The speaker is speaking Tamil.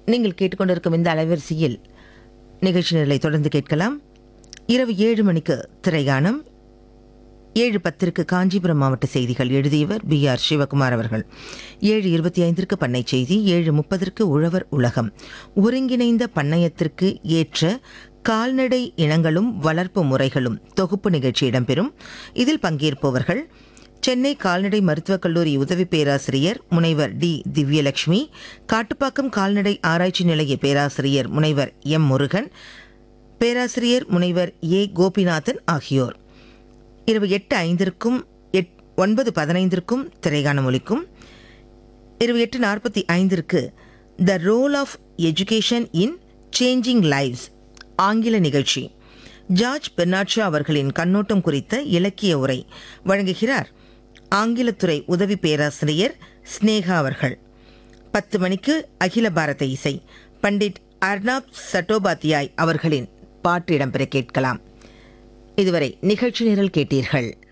நீங்கள் கேட்டுக்கொண்டிருக்கும் இந்த அலைவரிசையில் நிகழ்ச்சி நிரலை தொடர்ந்து கேட்கலாம் இரவு ஏழு மணிக்கு திரைகானம் ஏழு பத்திற்கு காஞ்சிபுரம் மாவட்ட செய்திகள் எழுதியவர் பி ஆர் சிவகுமார் அவர்கள் ஏழு இருபத்தி ஐந்திற்கு பண்ணை செய்தி ஏழு முப்பதற்கு உழவர் உலகம் ஒருங்கிணைந்த பண்ணையத்திற்கு ஏற்ற கால்நடை இனங்களும் வளர்ப்பு முறைகளும் தொகுப்பு நிகழ்ச்சி இடம்பெறும் இதில் பங்கேற்பவர்கள் சென்னை கால்நடை மருத்துவக் கல்லூரி உதவி பேராசிரியர் முனைவர் டி திவ்யலட்சுமி காட்டுப்பாக்கம் கால்நடை ஆராய்ச்சி நிலைய பேராசிரியர் முனைவர் எம் முருகன் பேராசிரியர் முனைவர் ஏ கோபிநாதன் ஆகியோர் இரவு எட்டு ஐந்திற்கும் எட் ஒன்பது பதினைந்திற்கும் திரைகாணம் ஒலிக்கும் இரவு எட்டு நாற்பத்தி ஐந்திற்கு the role of education in changing lives ஆங்கில நிகழ்ச்சி ஜார்ஜ் பெர்னாட்ஷா அவர்களின் கண்ணோட்டம் குறித்த இலக்கிய உரை வழங்குகிறார் ஆங்கிலத்துறை உதவி பேராசிரியர் ஸ்னேகா அவர்கள் பத்து மணிக்கு அகில பாரத இசை பண்டிட் அர்னாப் சட்டோபாத்தியாய் அவர்களின் பாட்டு இடம்பெற கேட்கலாம் இதுவரை நிகழ்ச்சி நிரல் கேட்டீர்கள்